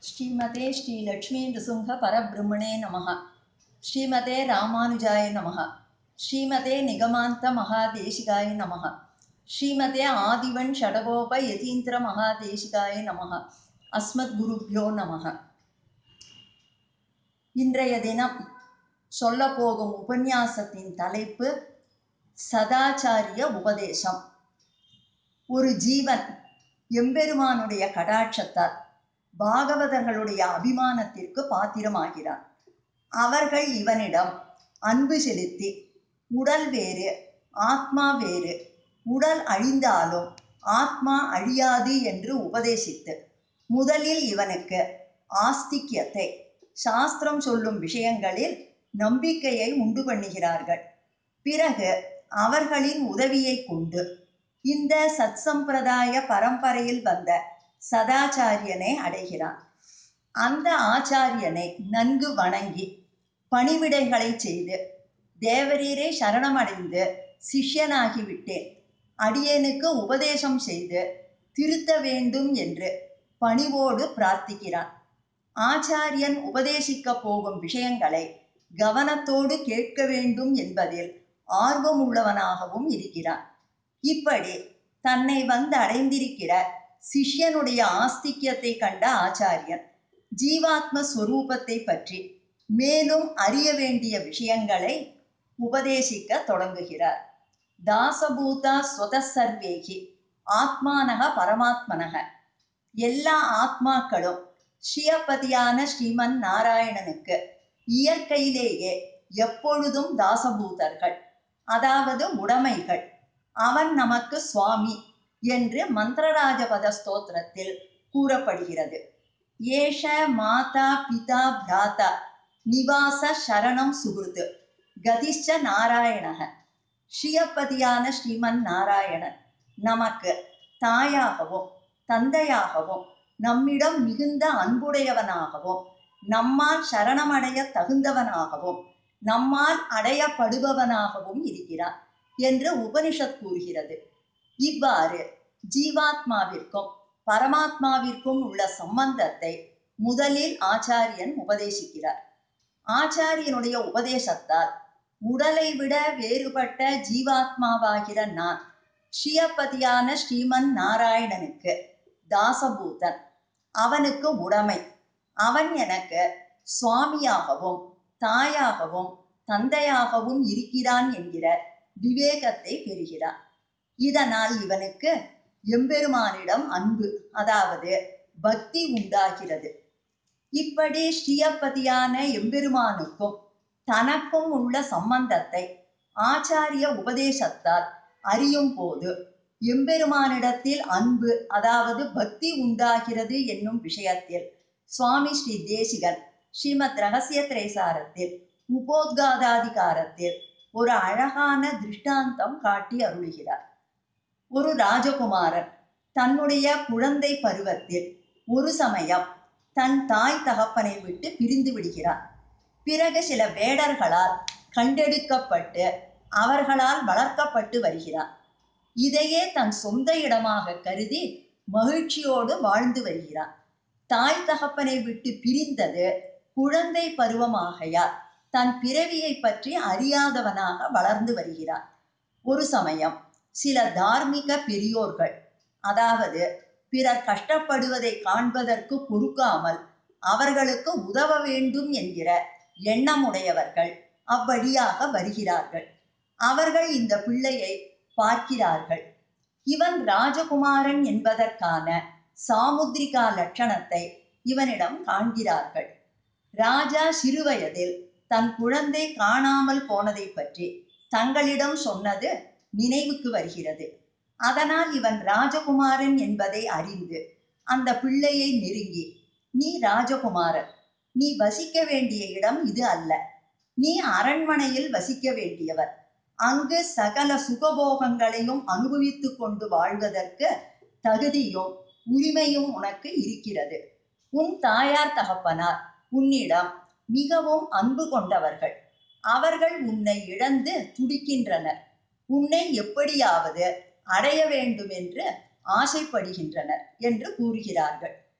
ஸ்ரீமதே ஸ்ரீ லக்ஷ்மி நிருசிங்க பரபிரம்மணே நமः ஸ்ரீமதே ராமானுஜாய நமः ஸ்ரீமதே நிகமாந்த மகாதேசிகாய நமः ஸ்ரீமதே ஆதிவன் ஷடகோப யதீந்திர மகாதேசிகாய நமः அஸ்மத் குருப்யோ நமः இன்றைய தினம் சொல்ல போகும் உபன்யாசத்தின் தலைப்பு சதாச்சாரிய உபதேசம் ஒரு ஜீவன் எம்பெருமானுடைய கடாட்சத்தால் பாகவதர்களுடைய அபிமானத்திற்கு பாத்திரமாகிறான் அவர்கள் இவனிடம் அன்பு செலுத்தி உடல் வேறு ஆத்மா வேறு உடல் அழிந்தாலும் ஆத்மா அழியாது என்று உபதேசித்து முதலில் இவனுக்கு ஆஸ்திக்யத்தை சாஸ்திரம் சொல்லும் விஷயங்களில் நம்பிக்கையை உண்டு பண்ணுகிறார்கள் பிறகு அவர்களின் உதவியை கொண்டு இந்த சத்சம்பிரதாய பரம்பரையில் வந்த சதாச்சாரியனை அடைகிறான் அந்த ஆச்சாரியனை நன்கு வணங்கி பணிவிடைகளை செய்து தேவரீரை சரணமடைந்து சிஷ்யனாகிவிட்டேன் அடியேனுக்கு உபதேசம் செய்து திருத்த வேண்டும் என்று பணிவோடு பிரார்த்திக்கிறான் ஆச்சாரியன் உபதேசிக்க போகும் விஷயங்களை கவனத்தோடு கேட்க வேண்டும் என்பதில் ஆர்வமுள்ளவனாகவும் இருக்கிறான் இப்படி தன்னை வந்து அடைந்திருக்கிற சிஷ்யனுடைய ஆஸ்திக்யத்தை கண்ட ஆச்சாரியன் ஜீவாத்ம ஸ்வரூபத்தை பற்றி மேலும் அறிய வேண்டிய விஷயங்களை உபதேசிக்க தொடங்குகிறார் தாசபூதா ஸ்வத சர்வேகி ஆத்மானக பரமாத்மனக எல்லா ஆத்மாக்களும் ஸ்ரீயபதியான ஸ்ரீமன் நாராயணனுக்கு இயற்கையிலேயே எப்பொழுதும் தாசபூதர்கள் அதாவது உடைமைகள் அவன் நமக்கு சுவாமி என்று மந்திரராஜபத ஸ்தோத்திரத்தில் கூறப்படுகிறது ஏஷ மாதா பிதா பிராதா நிவாச சரணம் சுகுருது கதிஷ்ட நாராயணக ஸ்ரீயப்பதியான ஸ்ரீமன் நாராயணன் நமக்கு தாயாகவும் தந்தையாகவும் நம்மிடம் மிகுந்த அன்புடையவனாகவும் நம்மால் சரணமடைய தகுந்தவனாகவும் நம்மால் அடையப்படுபவனாகவும் இருக்கிறான் என்று உபனிஷத் கூறுகிறது இவ்வாறு ஜீவாத்மாவிற்கும் பரமாத்மாவிற்கும் உள்ள சம்பந்தத்தை முதலில் ஆச்சாரியன் உபதேசிக்கிறார் ஆச்சாரியனுடைய உபதேசத்தால் உடலை விட வேறுபட்ட ஜீவாத்மாவாகிற நான் ஸ்ரீயப்பதியான ஸ்ரீமன் நாராயணனுக்கு தாசபூதன் அவனுக்கு உடைமை அவன் எனக்கு சுவாமியாகவும் தாயாகவும் தந்தையாகவும் இருக்கிறான் என்கிற விவேகத்தை பெறுகிறான் இதனால் இவனுக்கு எம்பெருமானிடம் அன்பு அதாவது பக்தி உண்டாகிறது இப்படி ஸ்ரீயப்பதியான எம்பெருமானுக்கும் தனக்கும் உள்ள சம்பந்தத்தை ஆச்சாரிய உபதேசத்தால் அறியும் போது எம்பெருமானிடத்தில் அன்பு அதாவது பக்தி உண்டாகிறது என்னும் விஷயத்தில் சுவாமி ஸ்ரீ தேசிகன் ஸ்ரீமத் ரகசிய திரைசாரத்தில் உபோத்காதாதிகாரத்தில் ஒரு அழகான திருஷ்டாந்தம் காட்டி அருளுகிறார் ஒரு ராஜகுமாரன் தன்னுடைய குழந்தை பருவத்தில் ஒரு சமயம் தன் தாய் தகப்பனை விட்டு பிரிந்து விடுகிறார் பிறகு சில வேடர்களால் கண்டெடுக்கப்பட்டு அவர்களால் வளர்க்கப்பட்டு வருகிறார் இதையே தன் சொந்த இடமாக கருதி மகிழ்ச்சியோடு வாழ்ந்து வருகிறார் தாய் தகப்பனை விட்டு பிரிந்தது குழந்தை பருவமாகையால் தன் பிறவியை பற்றி அறியாதவனாக வளர்ந்து வருகிறார் ஒரு சமயம் சில தார்மீக பெரியோர்கள் அதாவது பிறர் கஷ்டப்படுவதை காண்பதற்கு பொறுக்காமல் அவர்களுக்கு உதவ வேண்டும் என்கிற எண்ணமுடையவர்கள் அவ்வழியாக வருகிறார்கள் அவர்கள் இந்த பிள்ளையை பார்க்கிறார்கள் இவன் ராஜகுமாரன் என்பதற்கான சாமுத்ரிகா லட்சணத்தை இவனிடம் காண்கிறார்கள் ராஜா சிறுவயதில் தன் குழந்தை காணாமல் போனதை பற்றி தங்களிடம் சொன்னது நினைவுக்கு வருகிறது அதனால் இவன் ராஜகுமாரன் என்பதை அறிந்து அந்த பிள்ளையை நெருங்கி நீ ராஜகுமாரன் நீ வசிக்க வேண்டிய இடம் இது அல்ல நீ அரண்மனையில் வசிக்க வேண்டியவர் அங்கு சகல சுகபோகங்களையும் அனுபவித்து கொண்டு வாழ்வதற்கு தகுதியும் உரிமையும் உனக்கு இருக்கிறது உன் தாயார் தகப்பனார் உன்னிடம் மிகவும் அன்பு கொண்டவர்கள் அவர்கள் உன்னை இழந்து துடிக்கின்றனர் உன்னை எப்படியாவது அடைய வேண்டும் என்று ஆசைப்படுகின்றனர் என்று கூறுகிறார்கள்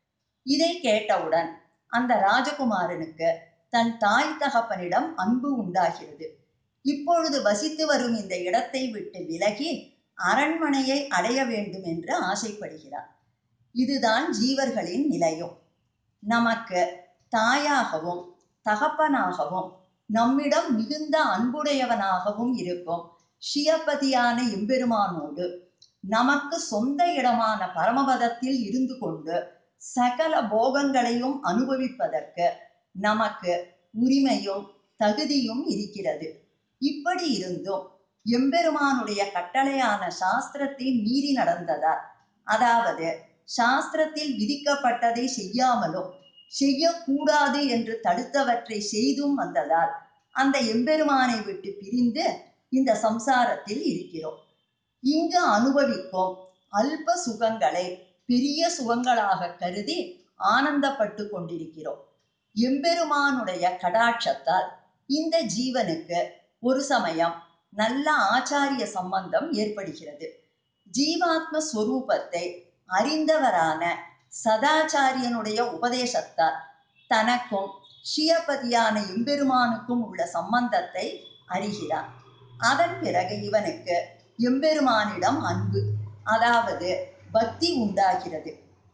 இதை கேட்டவுடன் அந்த ராஜகுமாரனுக்கு தன் தாய் தகப்பனிடம் அன்பு உண்டாகிறது இப்பொழுது வசித்து வரும் இந்த இடத்தை விட்டு விலகி அரண்மனையை அடைய வேண்டும் என்று ஆசைப்படுகிறார் இதுதான் ஜீவர்களின் நிலையும் நமக்கு தாயாகவும் தகப்பனாகவும் நம்மிடம் மிகுந்த அன்புடையவனாகவும் இருக்கும் ஷியபதியான எம்பெருமானோடு நமக்கு சொந்த இடமான பரமபதத்தில் இருந்து கொண்டு சகல போகங்களையும் அனுபவிப்பதற்கு நமக்கு உரிமையும் தகுதியும் இருக்கிறது இப்படி இருந்தும் எம்பெருமானுடைய கட்டளையான சாஸ்திரத்தை மீறி நடந்ததால் அதாவது சாஸ்திரத்தில் விதிக்கப்பட்டதை செய்யாமலும் செய்யக்கூடாது என்று தடுத்தவற்றை செய்தும் வந்ததால் அந்த எம்பெருமானை விட்டு பிரிந்து இந்த சம்சாரத்தில் இருக்கிறோம் இங்கு அனுபவிக்கும் அல்ப சுகங்களை பெரிய சுகங்களாக கருதி ஆனந்தப்பட்டு கொண்டிருக்கிறோம் எம்பெருமானுடைய கடாட்சத்தால் இந்த ஜீவனுக்கு ஒரு சமயம் நல்ல ஆச்சாரிய சம்பந்தம் ஏற்படுகிறது ஜீவாத்ம ஸ்வரூபத்தை அறிந்தவரான சதாச்சாரியனுடைய உபதேசத்தால் தனக்கும் ஷியபதியான எம்பெருமானுக்கும் உள்ள சம்பந்தத்தை அறிகிறார் அதன் பிறகு இவனுக்கு எம்பெருமானிடம் அன்பு அதாவது பக்தி உண்டாகிறது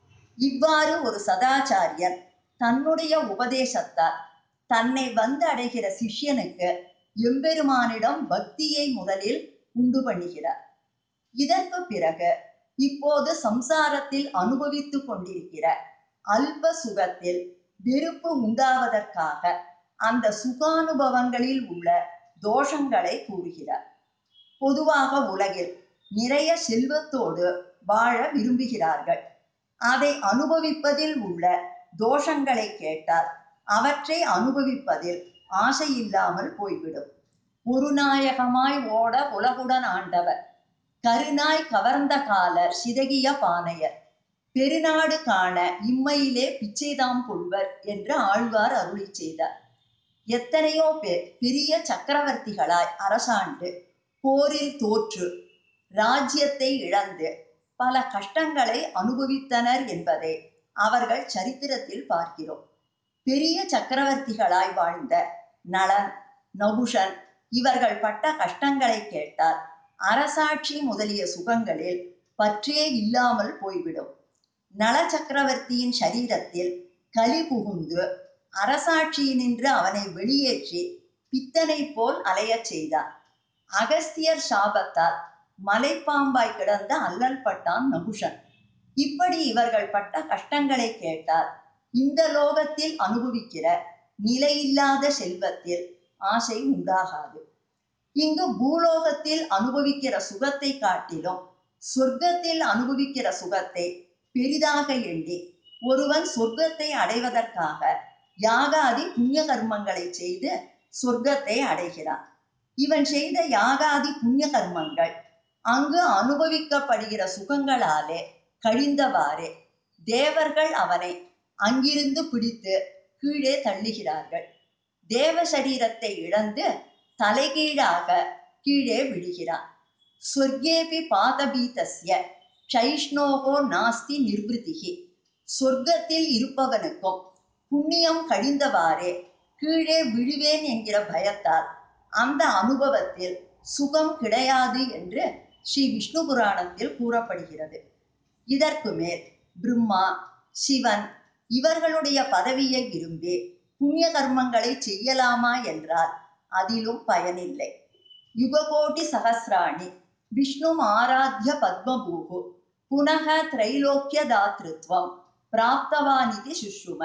இவ்வாறு ஒரு சதாச்சாரியன் தன்னுடைய உபதேசத்தால் தன்னை வந்து அடைகிற சிஷ்யனுக்கு எம்பெருமானிடம் பக்தியை முதலில் உண்டு பண்ணுகிறார் இதற்கு பிறகு இப்போது சம்சாரத்தில் அனுபவித்துக் கொண்டிருக்கிற அல்ப சுகத்தில் வெறுப்பு உண்டாவதற்காக அந்த சுகானுபவங்களில் உள்ள தோஷங்களை கூறுகிறார் பொதுவாக உலகில் நிறைய செல்வத்தோடு வாழ விரும்புகிறார்கள் அதை அனுபவிப்பதில் உள்ள தோஷங்களை கேட்டால் அவற்றை அனுபவிப்பதில் ஆசை இல்லாமல் போய்விடும் ஒரு நாயகமாய் ஓட உலகுடன் ஆண்டவர் கருநாய் கவர்ந்த காலர் சிதகிய பானையர் பெருநாடு காண இம்மையிலே பிச்சைதாம் கொள்வர் என்று ஆழ்வார் அருளி செய்தார் எத்தனையோ பேர் பெரிய சக்கரவர்த்திகளாய் அரசாண்டு போரில் தோற்று ராஜ்யத்தை இழந்து பல கஷ்டங்களை அனுபவித்தனர் என்பதை அவர்கள் சரித்திரத்தில் பார்க்கிறோம் பெரிய சக்கரவர்த்திகளாய் வாழ்ந்த நளன் நபுஷன் இவர்கள் பட்ட கஷ்டங்களை கேட்டால் அரசாட்சி முதலிய சுகங்களில் பற்றே இல்லாமல் போய்விடும் நல சக்கரவர்த்தியின் சரீரத்தில் கலி புகுந்து அரசாட்சியினின்று அவனை வெளியேற்றி பித்தனை போல் அலையச் செய்தான் அகஸ்தியர் சாபத்தால் மலைப்பாம்பாய் கிடந்த அல்லல் பட்டான் நபுஷன் இப்படி இவர்கள் பட்ட கஷ்டங்களை கேட்டால் இந்த லோகத்தில் அனுபவிக்கிற நிலையில்லாத செல்வத்தில் ஆசை உண்டாகாது இங்கு பூலோகத்தில் அனுபவிக்கிற சுகத்தை காட்டிலும் சொர்க்கத்தில் அனுபவிக்கிற சுகத்தை பெரிதாக எண்ணி ஒருவன் சொர்க்கத்தை அடைவதற்காக யாகாதி புண்ணிய கர்மங்களை செய்து சொர்க்கத்தை அடைகிறான் இவன் செய்த யாகாதி புண்ணிய கர்மங்கள் அங்கு அனுபவிக்கப்படுகிற சுகங்களாலே கழிந்தவாறே தேவர்கள் அவனை அங்கிருந்து பிடித்து கீழே தள்ளுகிறார்கள் தேவ சரீரத்தை இழந்து தலைகீழாக கீழே விழுகிறான் சொர்க்கேபி பாதபீதஸ்ய ஷைஷ்ணோகோ நாஸ்தி நிர்வൃத்திகி சொர்க்கத்தில் இருப்பவனுக்கும் புண்ணியம் கழிந்தவாறே கீழே விழுவேன் என்கிற பயத்தால் அந்த அனுபவத்தில் சுகம் கிடையாது என்று ஸ்ரீ விஷ்ணு புராணத்தில் கூறப்படுகிறது இதற்கு மேல் பிரம்மா சிவன் இவர்களுடைய பதவியை விரும்பி புண்ணிய கர்மங்களை செய்யலாமா என்றால் அதிலும் பயனில்லை யுககோட்டி சகசிராணி விஷ்ணு ஆராத்திய பத்மபூகு புனக திரைலோக்கிய தாத்ருத்வம் பிராப்தவானிதி சுஷ்ரும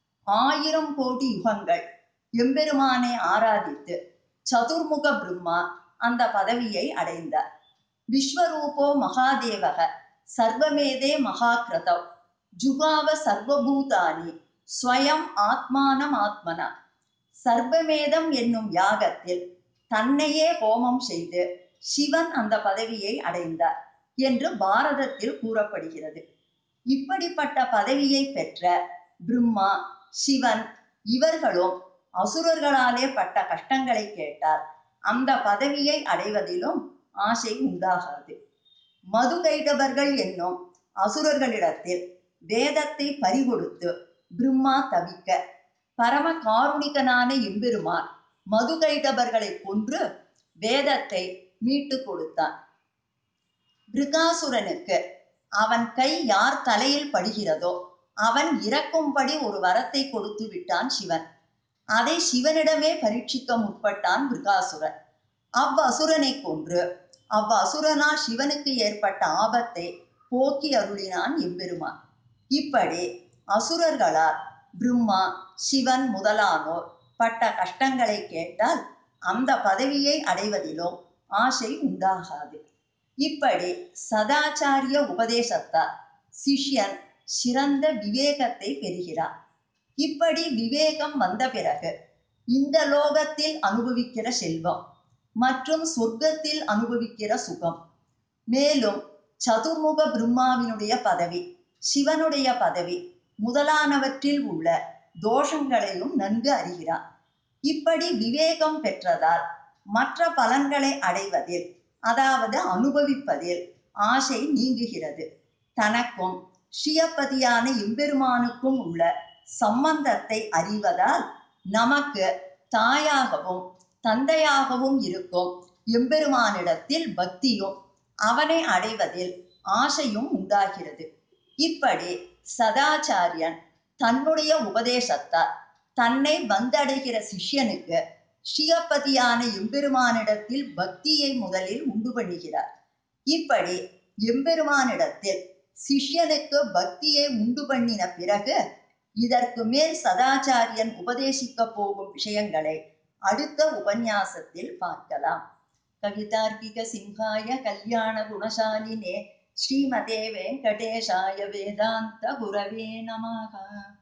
ஆயிரம் கோடி யுகங்கள் எம்பெருமானை ஆராதித்து சதுர்முக பிரம்மா அந்த பதவியை அடைந்தார் விஸ்வரூபோ மகாதேவக சர்வமேதே மகாக்கிரதவ் ஜுகாவ சர்வபூதானி ஸ்வயம் ஆத்மானம் ஆத்மனா சர்வமேதம் என்னும் யாகத்தில் தன்னையே ஹோமம் செய்து சிவன் அந்த பதவியை அடைந்தார் என்று பாரதத்தில் கூறப்படுகிறது இப்படிப்பட்ட பதவியை பெற்ற பிரம்மா சிவன் இவர்களும் அசுரர்களாலே பட்ட கஷ்டங்களை கேட்டால் அந்த பதவியை அடைவதிலும் ஆசை உண்டாகாது மது கைடவர்கள் என்னும் அசுரர்களிடத்தில் வேதத்தை பறிகொடுத்து பிரம்மா தவிக்க பரம காருணிகனான எம்பெருமான் மதுகைடபர்களை கொன்று வேதத்தை மீட்டு கொடுத்தான் பிருகாசுரனுக்கு அவன் கை யார் தலையில் படுகிறதோ அவன் இறக்கும்படி ஒரு வரத்தை கொடுத்து விட்டான் சிவன் அதை சிவனிடமே பரீட்சிக்க முற்பட்டான் பிருகாசுரன் அவ்வசுரனை கொன்று அவ்வசுரனா சிவனுக்கு ஏற்பட்ட ஆபத்தை போக்கி அருளினான் எம்பெருமான் இப்படி அசுரர்களால் பிரம்மா சிவன் முதலானோர் பட்ட கஷ்டங்களை கேட்டால் அந்த பதவியை அடைவதிலும் ஆசை உண்டாகாது இப்படி சதாச்சாரிய உபதேசத்தால் சிஷ்யன் சிறந்த விவேகத்தை பெறுகிறார் இப்படி விவேகம் வந்த பிறகு இந்த லோகத்தில் அனுபவிக்கிற செல்வம் மற்றும் சொர்க்கத்தில் அனுபவிக்கிற சுகம் மேலும் சதுர்முக பிரம்மாவினுடைய பதவி சிவனுடைய பதவி முதலானவற்றில் உள்ள தோஷங்களையும் நன்கு அறிகிறார் இப்படி விவேகம் பெற்றதால் மற்ற பலன்களை அடைவதில் அதாவது அனுபவிப்பதில் ஆசை நீங்குகிறது தனக்கும் ஸ்ரீயப்பதியான எம்பெருமானுக்கும் உள்ள சம்பந்தத்தை அறிவதால் நமக்கு தாயாகவும் தந்தையாகவும் இருக்கும் எம்பெருமானிடத்தில் பக்தியும் அவனை அடைவதில் ஆசையும் உண்டாகிறது இப்படி சதாச்சாரியன் தன்னுடைய உபதேசத்தால் தன்னை வந்தடைகிற சிஷ்யனுக்கு ஸ்ரீயப்பதியான எம்பெருமானிடத்தில் பக்தியை முதலில் உண்டு பண்ணுகிறார் இப்படி எம்பெருமானிடத்தில் சிஷ்யனுக்கு பக்தியை உண்டு பண்ணின பிறகு இதற்கு மேல் சதாச்சாரியன் உபதேசிக்க போகும் விஷயங்களை அடுத்த உபன்யாசத்தில் பார்க்கலாம் கவிதார்க்கிக சிம்ஹாய கல்யாண குணசாலினே ஸ்ரீமதே வெங்கடேஷாய வேதாந்த குரவே நமகா